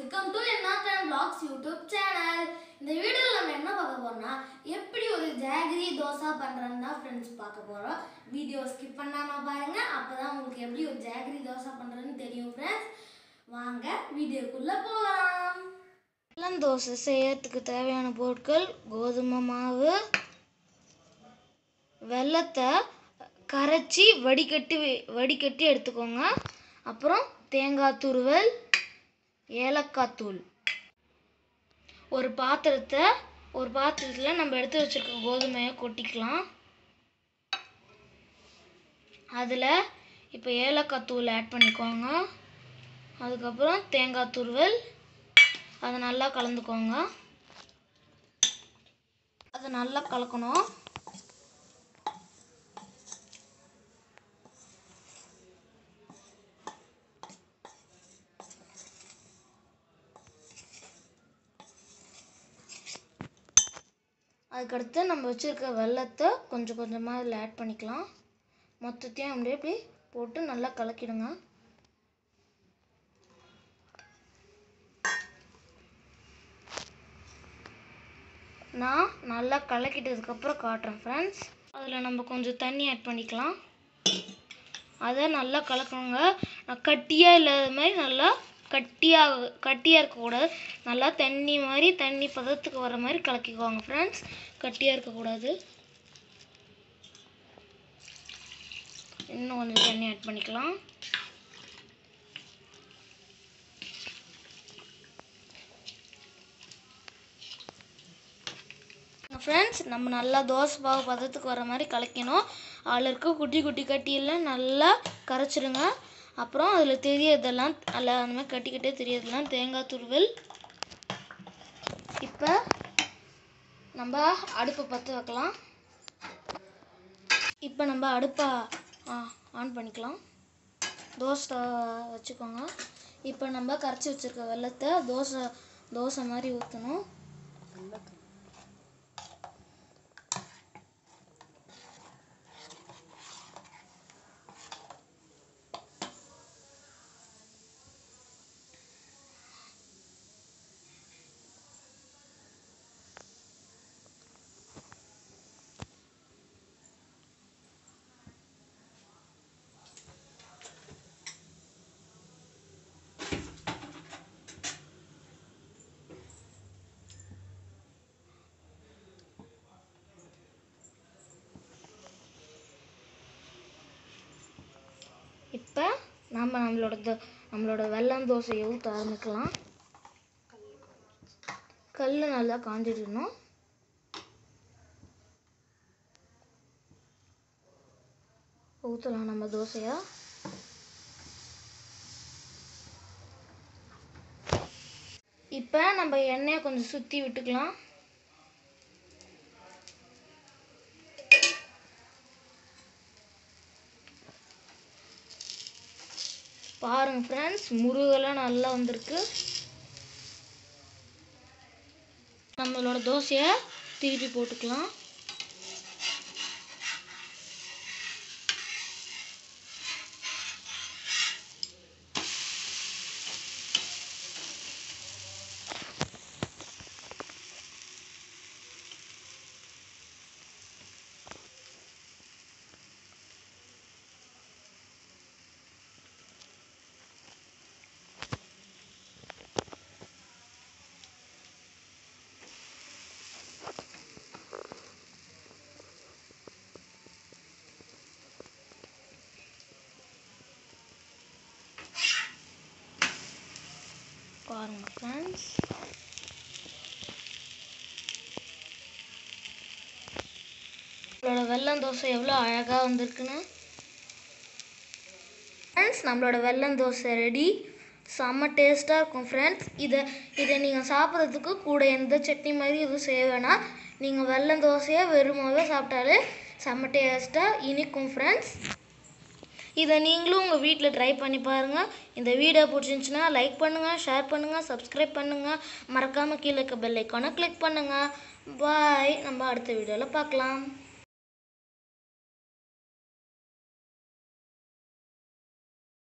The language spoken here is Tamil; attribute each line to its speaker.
Speaker 1: வெல்கம் டு என்னாத் அண்ட் vlogs யூடியூப் சேனல் இந்த வீடியோவில் நம்ம என்ன பார்க்க போறோம்னா எப்படி ஒரு ஜாகரி தோசை பண்ணுறதுன்னு தான் ஃப்ரெண்ட்ஸ் பார்க்க போகிறோம் வீடியோ ஸ்கிப் பண்ணாமல் பாருங்க அப்போ தான் உங்களுக்கு எப்படி ஒரு ஜாகரி தோசை பண்ணுறதுன்னு தெரியும் ஃப்ரெண்ட்ஸ் வாங்க வீடியோக்குள்ளே போகலாம்
Speaker 2: வெள்ளம் தோசை செய்யறதுக்கு தேவையான பொருட்கள் கோதுமை மாவு வெல்லத்தை கரைச்சி வடிகட்டி வி- வடிகட்டி எடுத்துக்கோங்க அப்புறம் தேங்காய் துருவல் ஏலக்காய் தூள் ஒரு பாத்திரத்தை ஒரு பாத்திரத்தில் நம்ம எடுத்து வச்சிருக்க கோதுமையை கொட்டிக்கலாம் அதில் இப்போ ஏலக்காய் தூள் ஆட் பண்ணிக்கோங்க அதுக்கப்புறம் தேங்காய் துருவல் அதை நல்லா கலந்துக்கோங்க அதை நல்லா கலக்கணும் அதுக்கடுத்து நம்ம வச்சுருக்க வெல்லத்தை கொஞ்சம் கொஞ்சமாக இதில் ஆட் பண்ணிக்கலாம் மொத்தத்தையும் அப்படியே இப்படி போட்டு நல்லா கலக்கிடுங்க நான் நல்லா கலக்கிட்டதுக்கப்புறம் காட்டுறேன் ஃப்ரெண்ட்ஸ் அதில் நம்ம கொஞ்சம் தண்ணி ஆட் பண்ணிக்கலாம் அதை நல்லா கலக்கணுங்க நான் கட்டியாக இல்லாத மாதிரி நல்லா கட்டியாக கட்டியாக இருக்கக்கூடாது நல்லா தண்ணி மாதிரி தண்ணி பதத்துக்கு வர மாதிரி கலக்கிக்குவாங்க ஃப்ரெண்ட்ஸ் கட்டியாக இருக்கக்கூடாது இன்னும் கொஞ்சம் தண்ணி ஆட் பண்ணிக்கலாம் ஃப்ரெண்ட்ஸ் நம்ம நல்லா தோசை பாவு பதத்துக்கு வர மாதிரி கலக்கணும் அதில் இருக்க குட்டி குட்டி கட்டியெல்லாம் நல்லா கரைச்சிடுங்க அப்புறம் அதில் தெரியறதெல்லாம் அதில் அந்த மாதிரி கட்டிக்கிட்டே தெரியறதெல்லாம் தேங்காய் துருவல் இப்போ நம்ம அடுப்பை பற்ற வைக்கலாம் இப்போ நம்ம அடுப்பை ஆன் பண்ணிக்கலாம் தோசை வச்சுக்கோங்க இப்போ நம்ம கரைச்சி வச்சுருக்க வெள்ளத்தை தோசை தோசை மாதிரி ஊற்றணும் இப்போ நாம் நம்மளோட தோ நம்மளோட வெல்லம் தோசையை ஊற்ற ஆரம்பிக்கலாம் கல் நல்லா காஞ்சிடணும் ஊற்றலாம் நம்ம தோசையை இப்போ நம்ம எண்ணெயை கொஞ்சம் சுற்றி விட்டுக்கலாம் பாருங்க ஃப்ரெண்ட்ஸ் முருகெல்லாம் நல்லா வந்திருக்கு நம்மளோட தோசையை திருப்பி போட்டுக்கலாம் பாருங்க ஃப்ரெண்ட்ஸ் நம்மளோட வெல்லம் தோசை எவ்வளோ அழகாக வந்திருக்குன்னு ஃப்ரெண்ட்ஸ் நம்மளோட வெல்லம் தோசை ரெடி செம்ம டேஸ்ட்டாக இருக்கும் ஃப்ரெண்ட்ஸ் இதை இதை நீங்கள் சாப்பிட்றதுக்கு கூட எந்த சட்னி மாதிரி எதுவும் செய்ய வேணாம் நீங்கள் வெல்லம் தோசையை வெறுமாவே சாப்பிட்டாலே செம்ம டேஸ்ட்டாக இனிக்கும் ஃப்ரெண்ட்ஸ் இதை நீங்களும் உங்கள் வீட்டில் ட்ரை பண்ணி பாருங்கள் இந்த வீடியோ பிடிச்சிருந்துச்சுன்னா லைக் பண்ணுங்கள் ஷேர் பண்ணுங்கள் சப்ஸ்கிரைப் பண்ணுங்கள் மறக்காமல் கீழே இருக்க பெல் ஐக்கானை கிளிக் பண்ணுங்கள் பாய் நம்ம அடுத்த வீடியோவில் பார்க்கலாம்